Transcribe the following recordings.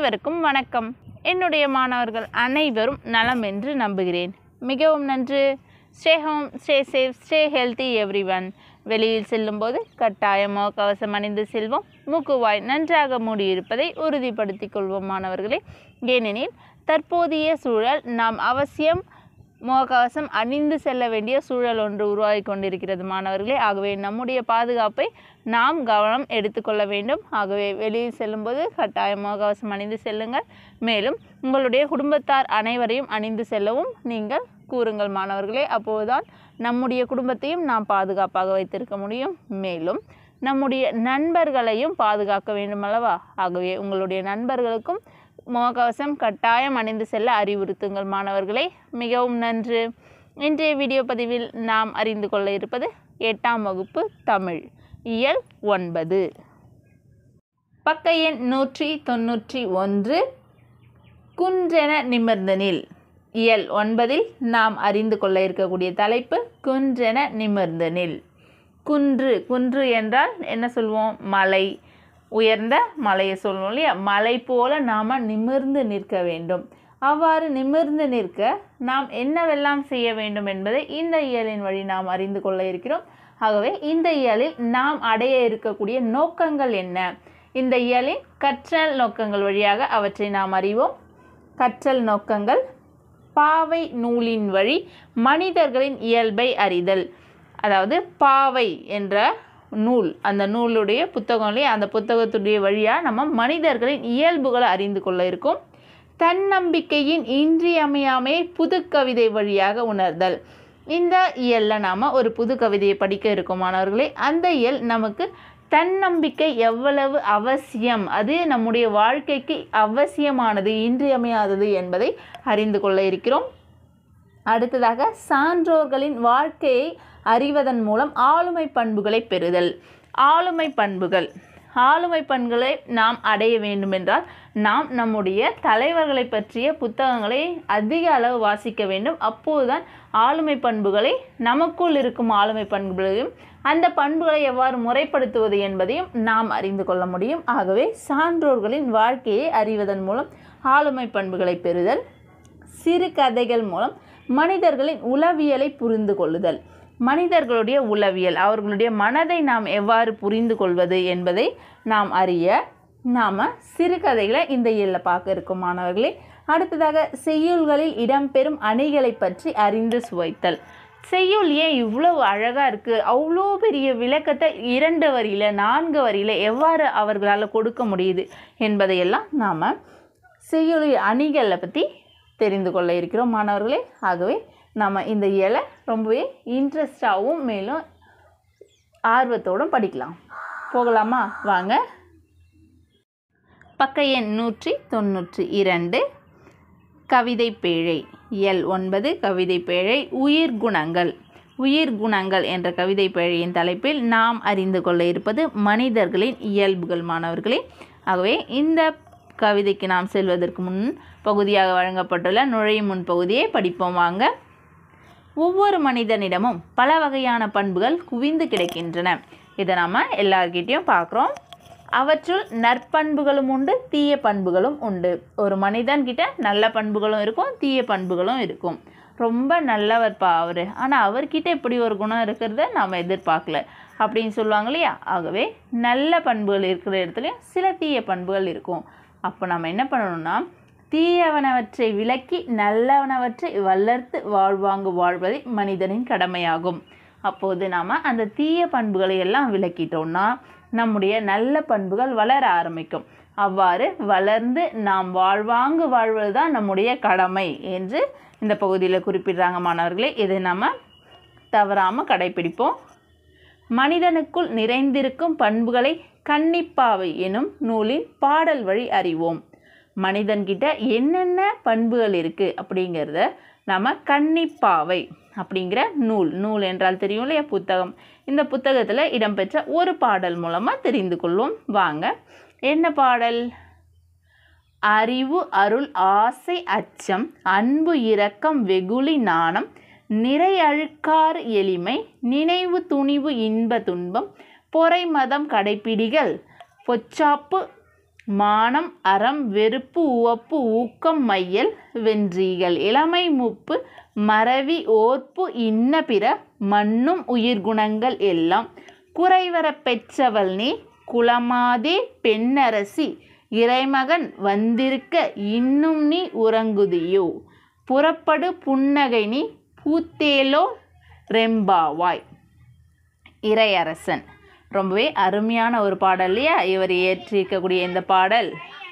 அனைவருக்கும் வணக்கம் என்னுடைய மாணவர்கள் அனைவரும் நலம் என்று நம்புகிறேன் மிகவும் நன்று stay home stay safe stay healthy everyone வெளியில் செல்லும்போது கட்டாயமோ கவசம் அணிந்து செல்வோம் மூக்குவாய் நன்றாக மூடியிருப்பதை உறுதிப்படுத்திக் கொள்வோம் மாணவர்களே ஏனெனில் தற்போதைய சூழல் நாம் அவசியம் முகக்கவசம் அணிந்து செல்ல வேண்டிய சூழல் ஒன்று உருவாகி கொண்டிருக்கிறது மாணவர்களே ஆகவே நம்முடைய பாதுகாப்பை நாம் கவனம் எடுத்துக்கொள்ள வேண்டும் ஆகவே வெளியில் செல்லும்போது கட்டாயம் முகக்கவசம் அணிந்து செல்லுங்கள் மேலும் உங்களுடைய குடும்பத்தார் அனைவரையும் அணிந்து செல்லவும் நீங்கள் கூறுங்கள் மாணவர்களே அப்போதுதான் நம்முடைய குடும்பத்தையும் நாம் பாதுகாப்பாக வைத்திருக்க முடியும் மேலும் நம்முடைய நண்பர்களையும் பாதுகாக்க வேண்டும் அல்லவா ஆகவே உங்களுடைய நண்பர்களுக்கும் முகக்கவசம் கட்டாயம் அணிந்து செல்ல அறிவுறுத்துங்கள் மாணவர்களே மிகவும் நன்று இன்றைய வீடியோ பதிவில் நாம் அறிந்து கொள்ள இருப்பது எட்டாம் வகுப்பு தமிழ் இயல் ஒன்பது பக்க எண் நூற்றி தொண்ணூற்றி ஒன்று குன்றென நிமிர்ந்த நில் இயல் ஒன்பதில் நாம் அறிந்து கொள்ள இருக்கக்கூடிய தலைப்பு குன்றென நிமிர்ந்த நில் குன்று குன்று என்றால் என்ன சொல்வோம் மலை உயர்ந்த மலையை சொல்லுவோம் இல்லையா மலை போல நாம் நிமிர்ந்து நிற்க வேண்டும் அவ்வாறு நிமிர்ந்து நிற்க நாம் என்னவெல்லாம் செய்ய வேண்டும் என்பதை இந்த இயலின் வழி நாம் அறிந்து கொள்ள இருக்கிறோம் ஆகவே இந்த இயலில் நாம் அடைய இருக்கக்கூடிய நோக்கங்கள் என்ன இந்த இயலின் கற்றல் நோக்கங்கள் வழியாக அவற்றை நாம் அறிவோம் கற்றல் நோக்கங்கள் பாவை நூலின் வழி மனிதர்களின் இயல்பை அறிதல் அதாவது பாவை என்ற நூல் அந்த நூலுடைய புத்தகம்லேயே அந்த புத்தகத்துடைய வழியாக நம்ம மனிதர்களின் இயல்புகளை அறிந்து கொள்ள இருக்கோம் தன்னம்பிக்கையின் இன்றியமையாமை புது கவிதை வழியாக உணர்தல் இந்த இயலில் நாம் ஒரு புது கவிதையை படிக்க இருக்கோம் மாணவர்களே அந்த இயல் நமக்கு தன்னம்பிக்கை எவ்வளவு அவசியம் அது நம்முடைய வாழ்க்கைக்கு அவசியமானது இன்றியமையாதது என்பதை அறிந்து கொள்ள இருக்கிறோம் அடுத்ததாக சான்றோர்களின் வாழ்க்கையை அறிவதன் மூலம் ஆளுமை பண்புகளை பெறுதல் ஆளுமை பண்புகள் ஆளுமை பண்புகளை நாம் அடைய வேண்டுமென்றால் நாம் நம்முடைய தலைவர்களை பற்றிய புத்தகங்களை அதிக அளவு வாசிக்க வேண்டும் அப்போதுதான் ஆளுமை பண்புகளை நமக்குள் இருக்கும் ஆளுமை பண்புகளையும் அந்த பண்புகளை எவ்வாறு முறைப்படுத்துவது என்பதையும் நாம் அறிந்து கொள்ள முடியும் ஆகவே சான்றோர்களின் வாழ்க்கையை அறிவதன் மூலம் ஆளுமை பண்புகளை பெறுதல் சிறு கதைகள் மூலம் மனிதர்களின் உளவியலை புரிந்து கொள்ளுதல் மனிதர்களுடைய உளவியல் அவர்களுடைய மனதை நாம் எவ்வாறு புரிந்து கொள்வது என்பதை நாம் அறிய நாம் சிறுகதைகளை இந்த இயலில் பார்க்க இருக்கோம் மாணவர்களே அடுத்ததாக செய்யுள்களில் இடம்பெறும் அணிகளை பற்றி அறிந்து சுவைத்தல் செய்யுள் ஏன் இவ்வளவு அழகாக இருக்குது அவ்வளோ பெரிய விளக்கத்தை இரண்டு வரியில் நான்கு வரியில் எவ்வாறு அவர்களால் கொடுக்க முடியுது என்பதையெல்லாம் நாம் செய்யுள் அணிகளை பற்றி தெரிந்து கொள்ள இருக்கிறோம் மாணவர்களே ஆகவே நம்ம இந்த இயலை ரொம்பவே இன்ட்ரெஸ்டாகவும் மேலும் ஆர்வத்தோடும் படிக்கலாம் போகலாமா வாங்க பக்க எண் நூற்றி தொண்ணூற்றி இரண்டு கவிதை பேழை இயல் ஒன்பது கவிதை பேழை உயிர் குணங்கள் உயிர் குணங்கள் என்ற கவிதை பேழையின் தலைப்பில் நாம் அறிந்து கொள்ள இருப்பது மனிதர்களின் இயல்புகள் மாணவர்களே ஆகவே இந்த கவிதைக்கு நாம் செல்வதற்கு முன் பகுதியாக வழங்கப்பட்டுள்ள நுழையும் முன் பகுதியை படிப்போம் வாங்க ஒவ்வொரு மனிதனிடமும் பல வகையான பண்புகள் குவிந்து கிடக்கின்றன இதை நம்ம எல்லார்கிட்டையும் பார்க்குறோம் அவற்றுள் நற்பண்புகளும் உண்டு தீய பண்புகளும் உண்டு ஒரு மனிதன்கிட்ட நல்ல பண்புகளும் இருக்கும் தீய பண்புகளும் இருக்கும் ரொம்ப நல்லவர்ப்பா அவர் ஆனால் அவர்கிட்ட இப்படி ஒரு குணம் இருக்கிறத நாம் எதிர்பார்க்கல அப்படின்னு சொல்லுவாங்க இல்லையா ஆகவே நல்ல பண்புகள் இருக்கிற இடத்துலையும் சில தீய பண்புகள் இருக்கும் அப்போ நம்ம என்ன பண்ணணும்னா தீயவனவற்றை விலக்கி நல்லவனவற்றை வளர்த்து வாழ்வாங்கு வாழ்வதே மனிதனின் கடமையாகும் அப்போது நாம் அந்த தீய பண்புகளை எல்லாம் விலக்கிட்டோம்னா நம்முடைய நல்ல பண்புகள் வளர ஆரம்பிக்கும் அவ்வாறு வளர்ந்து நாம் வாழ்வாங்கு வாழ்வது தான் நம்முடைய கடமை என்று இந்த பகுதியில் குறிப்பிடுறாங்க மாணவர்களே இதை நம்ம தவறாமல் கடைபிடிப்போம் மனிதனுக்குள் நிறைந்திருக்கும் பண்புகளை கன்னிப்பாவை எனும் நூலின் பாடல் வழி அறிவோம் மனிதன்கிட்ட என்னென்ன பண்புகள் இருக்குது அப்படிங்கிறத நம்ம கன்னிப்பாவை அப்படிங்கிற நூல் நூல் என்றால் தெரியும் இல்லையா புத்தகம் இந்த புத்தகத்தில் இடம்பெற்ற ஒரு பாடல் மூலமாக தெரிந்து கொள்வோம் வாங்க என்ன பாடல் அறிவு அருள் ஆசை அச்சம் அன்பு இரக்கம் வெகுளி நாணம் நிறை அழுக்காறு எளிமை நினைவு துணிவு இன்ப துன்பம் பொறை மதம் கடைப்பிடிகள் பொச்சாப்பு மானம் அறம் வெறுப்பு உவப்பு ஊக்கம் மையல் வென்றீகள் இளமை மூப்பு மறவி ஓர்ப்பு இன்ன பிற மண்ணும் உயிர்குணங்கள் எல்லாம் குறைவரப் பெற்றவள் நீ குலமாதே பெண்ணரசி இறைமகன் வந்திருக்க இன்னும் நீ உறங்குதியோ புறப்படு புன்னகை நீ பூத்தேலோ ரெம்பாவாய் இறையரசன் ரொம்பவே அருமையான ஒரு பாடல் இல்லையா இவர் இயற்றியிருக்கக்கூடிய இந்த பாடல்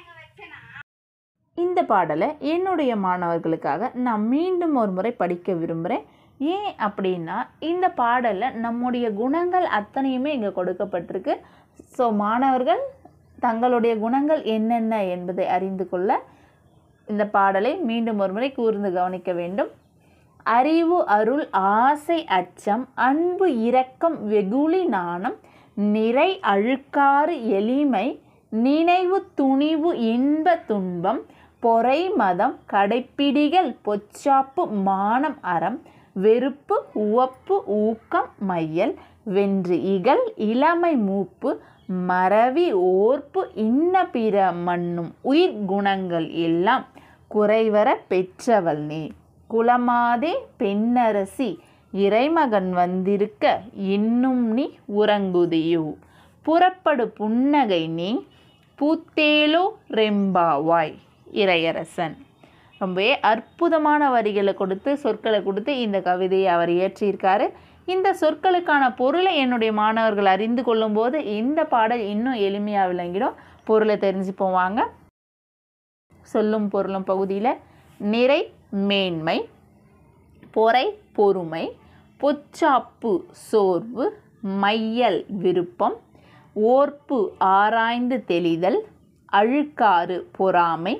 இந்த பாடலை என்னுடைய மாணவர்களுக்காக நான் மீண்டும் ஒரு முறை படிக்க விரும்புகிறேன் ஏன் அப்படின்னா இந்த பாடலில் நம்முடைய குணங்கள் அத்தனையுமே இங்கே கொடுக்கப்பட்டிருக்கு ஸோ மாணவர்கள் தங்களுடைய குணங்கள் என்னென்ன என்பதை அறிந்து கொள்ள இந்த பாடலை மீண்டும் ஒரு முறை கூர்ந்து கவனிக்க வேண்டும் அறிவு அருள் ஆசை அச்சம் அன்பு இரக்கம் வெகுளி நாணம் நிறை அழுக்காறு எளிமை நினைவு துணிவு இன்ப துன்பம் பொறை மதம் கடைப்பிடிகள் பொச்சாப்பு மானம் அறம் வெறுப்பு உவப்பு ஊக்கம் மையல் வென்று இகல் இளமை மூப்பு மறவி ஓர்ப்பு இன்ன பிற மண்ணும் உயிர் குணங்கள் எல்லாம் குறைவர பெற்றவள் நீ குலமாதே பெண்ணரசி இறைமகன் வந்திருக்க இன்னும் நீ உறங்குதியோ புறப்படு புன்னகை நீ பூத்தேலோ ரெம்பாவாய் இறையரசன் ரொம்பவே அற்புதமான வரிகளை கொடுத்து சொற்களை கொடுத்து இந்த கவிதையை அவர் இயற்றியிருக்காரு இந்த சொற்களுக்கான பொருளை என்னுடைய மாணவர்கள் அறிந்து கொள்ளும்போது இந்த பாடல் இன்னும் எளிமையாக விளங்கிடும் பொருளை தெரிஞ்சு போவாங்க சொல்லும் பொருளும் பகுதியில் நிறை மேன்மை பொறை பொறுமை பொச்சாப்பு சோர்வு மையல் விருப்பம் ஓர்ப்பு ஆராய்ந்து தெளிதல் அழுக்காறு பொறாமை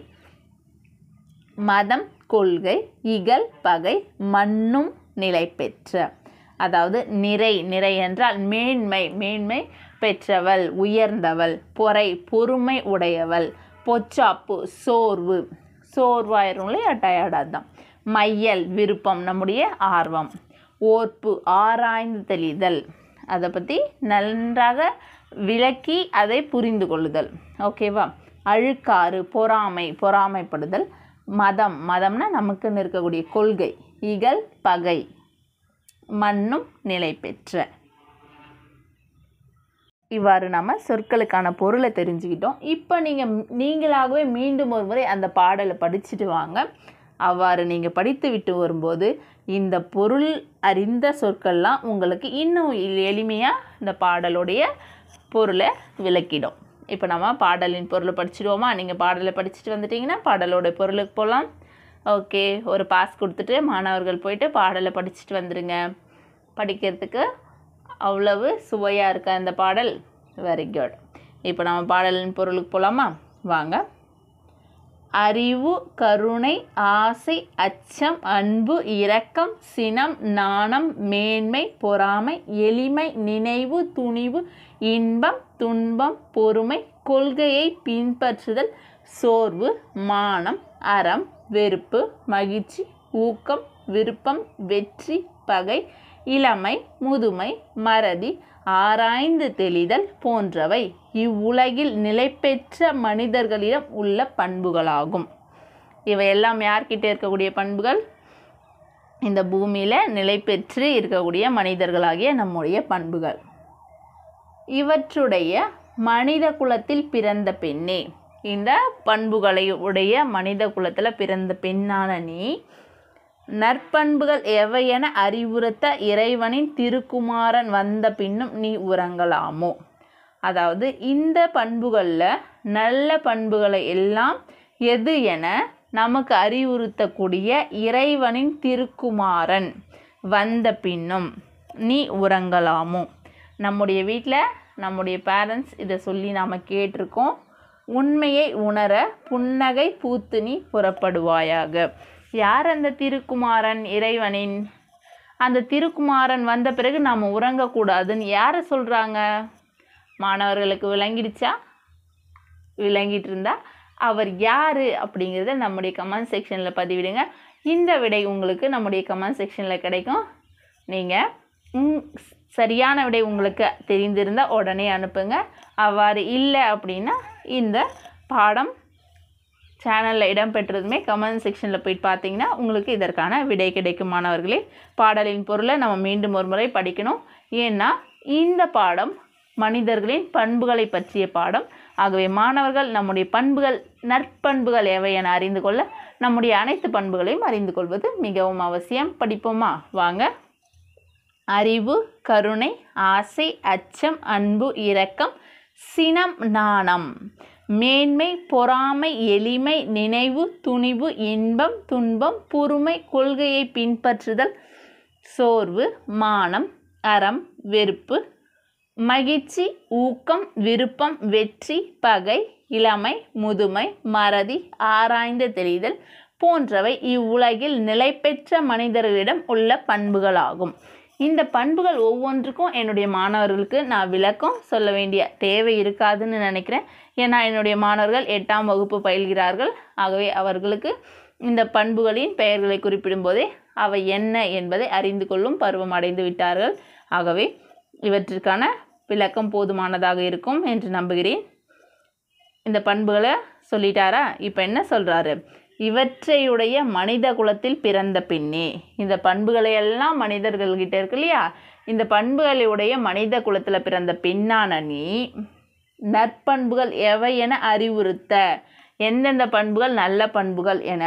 மதம் கொள்கை இகல் பகை மண்ணும் நிலை பெற்ற அதாவது நிறை நிறை என்றால் மேன்மை மேன்மை பெற்றவள் உயர்ந்தவள் பொறை பொறுமை உடையவள் பொச்சாப்பு சோர்வு சோர்வாயிரும் இல்லையா டயர்டாக தான் மையல் விருப்பம் நம்முடைய ஆர்வம் ஓர்ப்பு ஆராய்ந்து தெளிதல் அதை பற்றி நன்றாக விளக்கி அதை புரிந்து கொள்ளுதல் ஓகேவா அழுக்காறு பொறாமை பொறாமைப்படுதல் மதம் மதம்னா நமக்குன்னு இருக்கக்கூடிய கொள்கை இகல் பகை மண்ணும் நிலை பெற்ற இவ்வாறு நம்ம சொற்களுக்கான பொருளை தெரிஞ்சுக்கிட்டோம் இப்போ நீங்கள் நீங்களாகவே மீண்டும் ஒரு முறை அந்த பாடலை படிச்சுட்டு வாங்க அவ்வாறு நீங்கள் படித்து விட்டு வரும்போது இந்த பொருள் அறிந்த சொற்கள்லாம் உங்களுக்கு இன்னும் எளிமையாக இந்த பாடலுடைய பொருளை விளக்கிடும் இப்போ நம்ம பாடலின் பொருளை படிச்சிடுவோமா நீங்கள் பாடலை படிச்சுட்டு வந்துட்டீங்கன்னா பாடலோட பொருளுக்கு போகலாம் ஓகே ஒரு பாஸ் கொடுத்துட்டு மாணவர்கள் போயிட்டு பாடலை படிச்சுட்டு வந்துடுங்க படிக்கிறதுக்கு அவ்வளவு சுவையாக இருக்கா இந்த பாடல் வெரி குட் இப்போ நம்ம பாடலின் பொருளுக்கு போகலாமா வாங்க அறிவு கருணை ஆசை அச்சம் அன்பு இரக்கம் சினம் நாணம் மேன்மை பொறாமை எளிமை நினைவு துணிவு இன்பம் துன்பம் பொறுமை கொள்கையை பின்பற்றுதல் சோர்வு மானம் அறம் வெறுப்பு மகிழ்ச்சி ஊக்கம் விருப்பம் வெற்றி பகை இளமை முதுமை மறதி ஆராய்ந்து தெளிதல் போன்றவை இவ்வுலகில் நிலைபெற்ற மனிதர்களிடம் உள்ள பண்புகளாகும் இவை எல்லாம் யார்கிட்ட இருக்கக்கூடிய பண்புகள் இந்த பூமியில் நிலை பெற்று இருக்கக்கூடிய மனிதர்களாகிய நம்முடைய பண்புகள் இவற்றுடைய மனித குலத்தில் பிறந்த பெண்ணே இந்த பண்புகளை உடைய மனித குலத்தில் பிறந்த பெண்ணான நீ நற்பண்புகள் எவையென அறிவுறுத்த இறைவனின் திருக்குமாரன் வந்த பின்னும் நீ உறங்கலாமோ அதாவது இந்த பண்புகளில் நல்ல பண்புகளை எல்லாம் எது என நமக்கு அறிவுறுத்தக்கூடிய இறைவனின் திருக்குமாரன் வந்த பின்னும் நீ உறங்கலாமோ நம்முடைய வீட்டில் நம்முடைய பேரண்ட்ஸ் இதை சொல்லி நாம் கேட்டிருக்கோம் உண்மையை உணர புன்னகை பூத்து நீ புறப்படுவாயாக யார் அந்த திருக்குமாரன் இறைவனின் அந்த திருக்குமாரன் வந்த பிறகு நாம் உறங்கக்கூடாதுன்னு யாரை சொல்கிறாங்க மாணவர்களுக்கு விளங்கிடுச்சா விளங்கிட்டு இருந்தா அவர் யார் அப்படிங்கிறத நம்முடைய கமெண்ட் செக்ஷனில் பதிவிடுங்க இந்த விடை உங்களுக்கு நம்முடைய கமெண்ட் செக்ஷனில் கிடைக்கும் நீங்கள் சரியான விடை உங்களுக்கு தெரிந்திருந்தால் உடனே அனுப்புங்க அவ்வாறு இல்லை அப்படின்னா இந்த பாடம் சேனலில் இடம்பெற்றதுமே கமெண்ட் செக்ஷனில் போயிட்டு பார்த்தீங்கன்னா உங்களுக்கு இதற்கான விடை கிடைக்கும் மாணவர்களே பாடலின் பொருளை நம்ம மீண்டும் ஒரு முறை படிக்கணும் ஏன்னா இந்த பாடம் மனிதர்களின் பண்புகளை பற்றிய பாடம் ஆகவே மாணவர்கள் நம்முடைய பண்புகள் நற்பண்புகள் எவை என அறிந்து கொள்ள நம்முடைய அனைத்து பண்புகளையும் அறிந்து கொள்வது மிகவும் அவசியம் படிப்போமா வாங்க அறிவு கருணை ஆசை அச்சம் அன்பு இரக்கம் சினம் நாணம் மேன்மை பொறாமை எளிமை நினைவு துணிவு இன்பம் துன்பம் பொறுமை கொள்கையை பின்பற்றுதல் சோர்வு மானம் அறம் வெறுப்பு மகிழ்ச்சி ஊக்கம் விருப்பம் வெற்றி பகை இளமை முதுமை மறதி ஆராய்ந்து தெரிதல் போன்றவை இவ்வுலகில் நிலைபெற்ற மனிதர்களிடம் உள்ள பண்புகளாகும் இந்த பண்புகள் ஒவ்வொன்றுக்கும் என்னுடைய மாணவர்களுக்கு நான் விளக்கம் சொல்ல வேண்டிய தேவை இருக்காதுன்னு நினைக்கிறேன் ஏன்னா என்னுடைய மாணவர்கள் எட்டாம் வகுப்பு பயில்கிறார்கள் ஆகவே அவர்களுக்கு இந்த பண்புகளின் பெயர்களை குறிப்பிடும்போதே அவை என்ன என்பதை அறிந்து கொள்ளும் பருவம் அடைந்து விட்டார்கள் ஆகவே இவற்றிற்கான விளக்கம் போதுமானதாக இருக்கும் என்று நம்புகிறேன் இந்த பண்புகளை சொல்லிட்டாரா இப்போ என்ன சொல்கிறாரு இவற்றையுடைய மனித குலத்தில் பிறந்த பின்னே இந்த பண்புகளை எல்லாம் மனிதர்கள்கிட்ட இருக்கு இல்லையா இந்த பண்புகளுடைய மனித குலத்தில் பிறந்த பெண்ணான நீ நற்பண்புகள் எவை என அறிவுறுத்த எந்தெந்த பண்புகள் நல்ல பண்புகள் என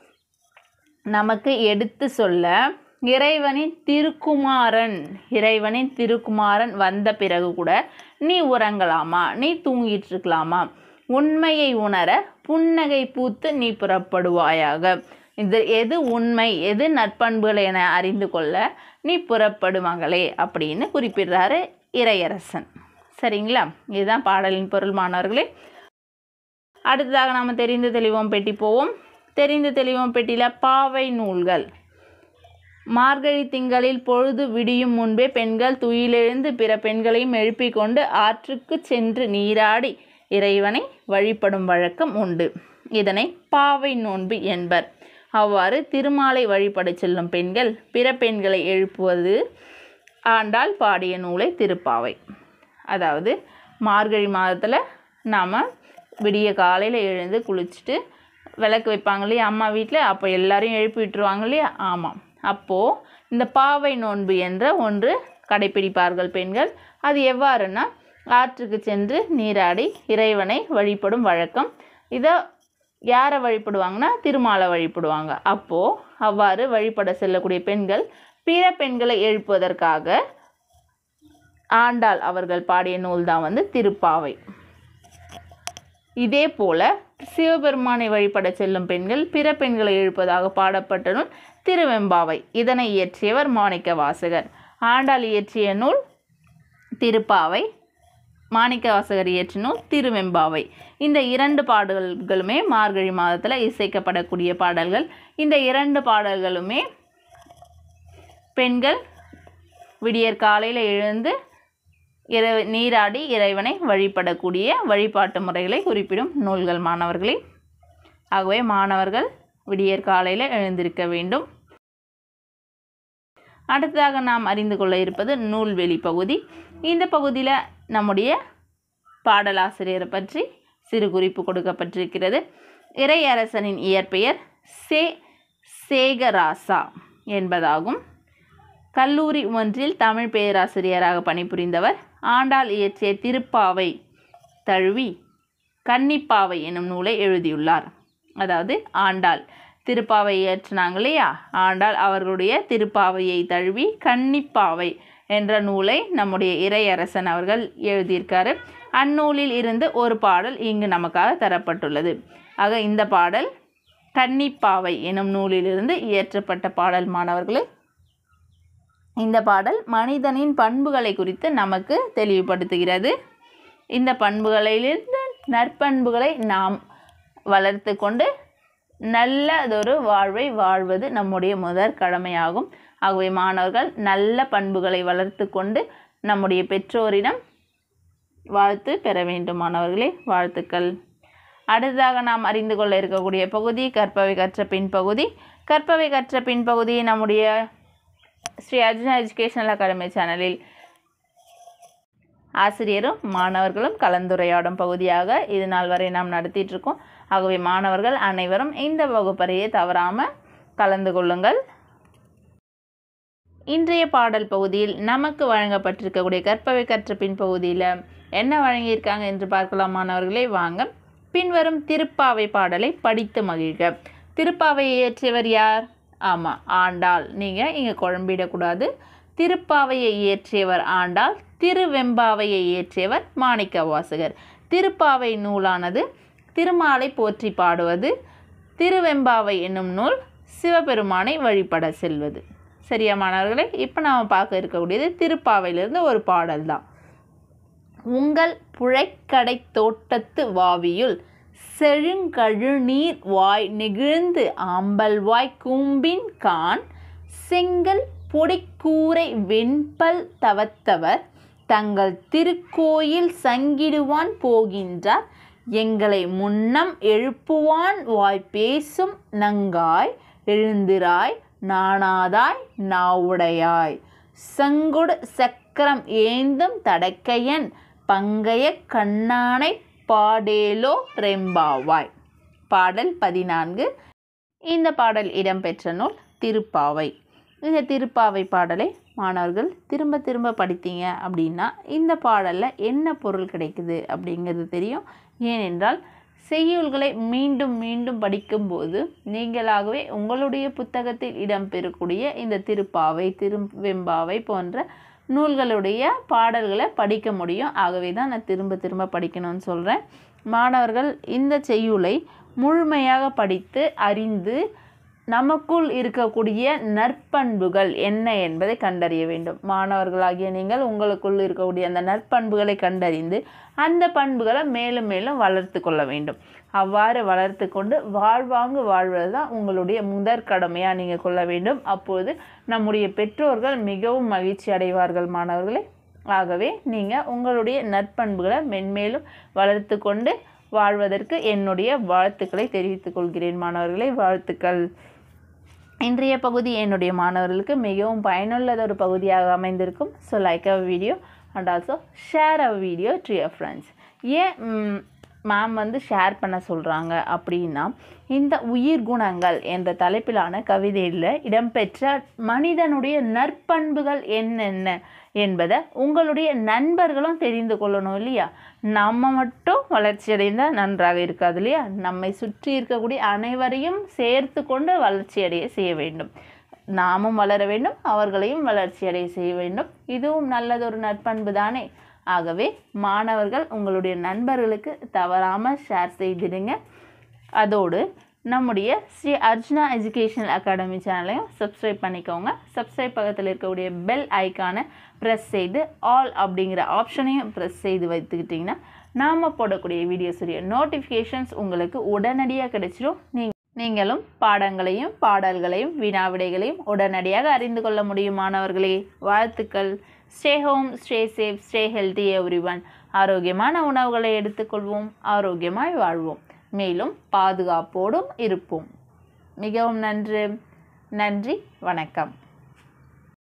நமக்கு எடுத்து சொல்ல இறைவனின் திருக்குமாரன் இறைவனின் திருக்குமாரன் வந்த பிறகு கூட நீ உறங்கலாமா நீ தூங்கிட்டு இருக்கலாமா உண்மையை உணர புன்னகை பூத்து நீ புறப்படுவாயாக இது எது உண்மை எது நற்பண்புகள் என அறிந்து கொள்ள நீ புறப்படு மகளே அப்படின்னு குறிப்பிடுறாரு இறையரசன் சரிங்களா இதுதான் பாடலின் பொருள் மாணவர்களே அடுத்ததாக நாம் தெரிந்து தெளிவோம் பெட்டி போவோம் தெரிந்து தெளிவோம் பெட்டியில் பாவை நூல்கள் மார்கழி திங்களில் பொழுது விடியும் முன்பே பெண்கள் துயிலெழுந்து பிற பெண்களையும் எழுப்பிக் கொண்டு ஆற்றுக்கு சென்று நீராடி இறைவனை வழிபடும் வழக்கம் உண்டு இதனை பாவை நோன்பு என்பர் அவ்வாறு திருமாலை வழிபடச் செல்லும் பெண்கள் பிற பெண்களை எழுப்புவது ஆண்டாள் பாடிய நூலை திருப்பாவை அதாவது மார்கழி மாதத்தில் நாம் விடிய காலையில் எழுந்து குளிச்சுட்டு விளக்கு வைப்பாங்க இல்லையா அம்மா வீட்டில் அப்போ எல்லாரையும் எழுப்பி விட்டுருவாங்க இல்லையா ஆமாம் அப்போது இந்த பாவை நோன்பு என்ற ஒன்று கடைப்பிடிப்பார்கள் பெண்கள் அது எவ்வாறுன்னா ஆற்றுக்கு சென்று நீராடி இறைவனை வழிபடும் வழக்கம் இதை யாரை வழிபடுவாங்கன்னா திருமாலை வழிபடுவாங்க அப்போது அவ்வாறு வழிபட செல்லக்கூடிய பெண்கள் பிற பெண்களை எழுப்புவதற்காக ஆண்டாள் அவர்கள் பாடிய நூல் தான் வந்து திருப்பாவை இதே போல சிவபெருமானை வழிபட செல்லும் பெண்கள் பிற பெண்களை எழுப்பதாக பாடப்பட்ட நூல் திருவெம்பாவை இதனை இயற்றியவர் மாணிக்க வாசகர் ஆண்டாள் இயற்றிய நூல் திருப்பாவை மாணிக்க வாசகர் இயற்றிய நூல் திருவெம்பாவை இந்த இரண்டு பாடல்களுமே மார்கழி மாதத்தில் இசைக்கப்படக்கூடிய பாடல்கள் இந்த இரண்டு பாடல்களுமே பெண்கள் விடியற் காலையில் எழுந்து இறை நீராடி இறைவனை வழிபடக்கூடிய வழிபாட்டு முறைகளை குறிப்பிடும் நூல்கள் மாணவர்களே ஆகவே மாணவர்கள் விடியற் காலையில் எழுந்திருக்க வேண்டும் அடுத்ததாக நாம் அறிந்து கொள்ள இருப்பது நூல்வெளி பகுதி இந்த பகுதியில் நம்முடைய பாடலாசிரியரை பற்றி சிறு குறிப்பு கொடுக்கப்பட்டிருக்கிறது இறையரசனின் இயற்பெயர் சே சேகராசா என்பதாகும் கல்லூரி ஒன்றில் தமிழ் பேராசிரியராக பணிபுரிந்தவர் ஆண்டாள் இயற்றிய திருப்பாவை தழுவி கன்னிப்பாவை எனும் நூலை எழுதியுள்ளார் அதாவது ஆண்டாள் திருப்பாவை இயற்றினாங்க இல்லையா ஆண்டாள் அவர்களுடைய திருப்பாவையை தழுவி கன்னிப்பாவை என்ற நூலை நம்முடைய இறையரசன் அவர்கள் எழுதியிருக்காரு அந்நூலில் இருந்து ஒரு பாடல் இங்கு நமக்காக தரப்பட்டுள்ளது ஆக இந்த பாடல் கன்னிப்பாவை எனும் நூலிலிருந்து இயற்றப்பட்ட பாடல் மாணவர்களே இந்த பாடல் மனிதனின் பண்புகளை குறித்து நமக்கு தெளிவுபடுத்துகிறது இந்த பண்புகளிலிருந்து நற்பண்புகளை நாம் வளர்த்து கொண்டு நல்லதொரு வாழ்வை வாழ்வது நம்முடைய முதற் கடமையாகும் ஆகவே மாணவர்கள் நல்ல பண்புகளை வளர்த்து கொண்டு நம்முடைய பெற்றோரிடம் வாழ்த்து பெற வேண்டும் மாணவர்களே வாழ்த்துக்கள் அடுத்ததாக நாம் அறிந்து கொள்ள இருக்கக்கூடிய பகுதி கற்பவை கற்ற பின் பகுதி கற்பவை கற்ற பின் பகுதி நம்முடைய ஸ்ரீ அர்ஜுனா எஜுகேஷனல் அகாடமி சேனலில் ஆசிரியரும் மாணவர்களும் கலந்துரையாடும் பகுதியாக இது நாள் வரை நாம் நடத்திட்டு இருக்கோம் ஆகவே மாணவர்கள் அனைவரும் இந்த வகுப்பறையை தவறாமல் கலந்து கொள்ளுங்கள் இன்றைய பாடல் பகுதியில் நமக்கு வழங்கப்பட்டிருக்கக்கூடிய கற்பவை கற்ற பின் பகுதியில் என்ன வழங்கியிருக்காங்க என்று பார்க்கலாம் மாணவர்களே வாங்க பின்வரும் திருப்பாவை பாடலை படித்து மகிழ்க திருப்பாவையை இயற்றியவர் யார் ஆமாம் ஆண்டாள் நீங்கள் இங்கே குழம்பிடக்கூடாது திருப்பாவையை இயற்றியவர் ஆண்டாள் திருவெம்பாவையை இயற்றியவர் மாணிக்க வாசகர் திருப்பாவை நூலானது திருமாலை போற்றி பாடுவது திருவெம்பாவை என்னும் நூல் சிவபெருமானை வழிபட செல்வது சரியா மாணவர்களே இப்போ நாம் பார்க்க இருக்கக்கூடியது திருப்பாவையிலிருந்து ஒரு பாடல் தான் உங்கள் புழைக்கடை தோட்டத்து வாவியுள் செழுங்கழுநீர் வாய் நெகிழ்ந்து ஆம்பல்வாய் கூம்பின் கான் செங்கல் பொடிக்கூரை வெண்பல் தவத்தவர் தங்கள் திருக்கோயில் சங்கிடுவான் போகின்றார் எங்களை முன்னம் எழுப்புவான் வாய் பேசும் நங்காய் எழுந்திராய் நாணாதாய் நாவுடையாய் சங்குடு சக்கரம் ஏந்தும் தடக்கையன் பங்கைய கண்ணானை பாடேலோ ரெம்பாவாய் பாடல் பதினான்கு இந்த பாடல் இடம்பெற்ற நூல் திருப்பாவை இந்த திருப்பாவை பாடலை மாணவர்கள் திரும்ப திரும்ப படித்தீங்க அப்படின்னா இந்த பாடலில் என்ன பொருள் கிடைக்குது அப்படிங்கிறது தெரியும் ஏனென்றால் செய்யுள்களை மீண்டும் மீண்டும் படிக்கும்போது நீங்களாகவே உங்களுடைய புத்தகத்தில் இடம்பெறக்கூடிய இந்த திருப்பாவை திருவெம்பாவை போன்ற நூல்களுடைய பாடல்களை படிக்க முடியும் ஆகவே தான் நான் திரும்ப திரும்ப படிக்கணும்னு சொல்கிறேன் மாணவர்கள் இந்த செய்யுளை முழுமையாக படித்து அறிந்து நமக்குள் இருக்கக்கூடிய நற்பண்புகள் என்ன என்பதை கண்டறிய வேண்டும் மாணவர்களாகிய நீங்கள் உங்களுக்குள் இருக்கக்கூடிய அந்த நற்பண்புகளை கண்டறிந்து அந்த பண்புகளை மேலும் மேலும் வளர்த்து கொள்ள வேண்டும் அவ்வாறு வளர்த்து கொண்டு வாழ்வாங்கு வாழ்வது தான் உங்களுடைய முதற் கடமையாக நீங்கள் கொள்ள வேண்டும் அப்போது நம்முடைய பெற்றோர்கள் மிகவும் மகிழ்ச்சி அடைவார்கள் மாணவர்களே ஆகவே நீங்கள் உங்களுடைய நற்பண்புகளை மென்மேலும் வளர்த்து கொண்டு வாழ்வதற்கு என்னுடைய வாழ்த்துக்களை தெரிவித்துக் கொள்கிறேன் மாணவர்களே வாழ்த்துக்கள் இன்றைய பகுதி என்னுடைய மாணவர்களுக்கு மிகவும் பயனுள்ளத ஒரு பகுதியாக அமைந்திருக்கும் so like a video and also share a video to your friends ஏன் மேம் வந்து ஷேர் பண்ண சொல்கிறாங்க அப்படின்னா இந்த உயிர் குணங்கள் என்ற தலைப்பிலான கவிதையில் இடம்பெற்ற மனிதனுடைய நற்பண்புகள் என்னென்ன என்பதை உங்களுடைய நண்பர்களும் தெரிந்து கொள்ளணும் இல்லையா நம்ம மட்டும் வளர்ச்சி அடைந்தால் நன்றாக இருக்காது இல்லையா நம்மை சுற்றி இருக்கக்கூடிய அனைவரையும் சேர்த்து கொண்டு வளர்ச்சி அடைய செய்ய வேண்டும் நாமும் வளர வேண்டும் அவர்களையும் வளர்ச்சி அடைய செய்ய வேண்டும் இதுவும் நல்லதொரு நற்பண்பு தானே ஆகவே மாணவர்கள் உங்களுடைய நண்பர்களுக்கு தவறாமல் ஷேர் செய்திடுங்க அதோடு நம்முடைய ஸ்ரீ அர்ஜுனா எஜுகேஷனல் அகாடமி சேனலையும் சப்ஸ்கிரைப் பண்ணிக்கோங்க சப்ஸ்கிரைப் பக்கத்தில் இருக்கக்கூடிய பெல் ஐக்கானை ப்ரெஸ் செய்து ஆல் அப்படிங்கிற ஆப்ஷனையும் ப்ரெஸ் செய்து வைத்துக்கிட்டிங்கன்னா நாம் போடக்கூடிய வீடியோஸுடைய நோட்டிஃபிகேஷன்ஸ் உங்களுக்கு உடனடியாக கிடைச்சிடும் நீ நீங்களும் பாடங்களையும் பாடல்களையும் வினாவிடைகளையும் உடனடியாக அறிந்து கொள்ள முடியும் மாணவர்களே வாழ்த்துக்கள் stay home stay safe stay healthy everyone ஆரோக்கியமான உணவுகளை எடுத்துக்கொள்வோம் ஆரோக்கியமாய் வாழ்வோம் மேலும் பாதுகாப்போடும் இருப்போம் மிகவும் நன்று நன்றி வணக்கம்